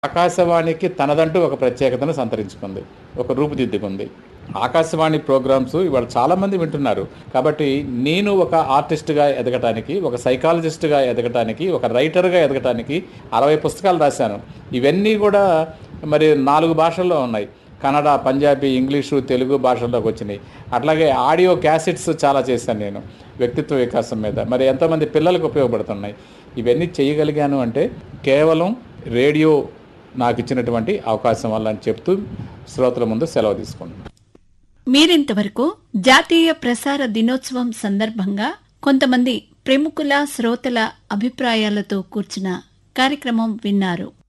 ఆకాశవాణికి తనదంటూ ఒక ప్రత్యేకతను సంతరించుకుంది ఒక రూపుదిద్దుకుంది ఆకాశవాణి ప్రోగ్రామ్స్ ఇవాళ చాలా మంది వింటున్నారు కాబట్టి నేను ఒక ఆర్టిస్ట్గా ఎదగటానికి ఒక సైకాలజిస్ట్గా ఎదగటానికి ఒక రైటర్గా ఎదగటానికి అరవై పుస్తకాలు రాశాను ఇవన్నీ కూడా మరి నాలుగు భాషల్లో ఉన్నాయి కన్నడ పంజాబీ ఇంగ్లీషు తెలుగు భాషల్లోకి వచ్చినాయి అట్లాగే ఆడియో క్యాసెట్స్ చాలా చేశాను నేను వ్యక్తిత్వ వికాసం మీద మరి ఎంతోమంది పిల్లలకు ఉపయోగపడుతున్నాయి ఇవన్నీ చేయగలిగాను అంటే కేవలం రేడియో నాకు ఇచ్చినటువంటి అవకాశం వల్ల అని చెప్తూ శ్రోతల ముందు సెలవు తీసుకుంటున్నాను మీరింతవరకు జాతీయ ప్రసార దినోత్సవం సందర్భంగా కొంతమంది ప్రముఖుల శ్రోతల అభిప్రాయాలతో కూర్చున్న కార్యక్రమం విన్నారు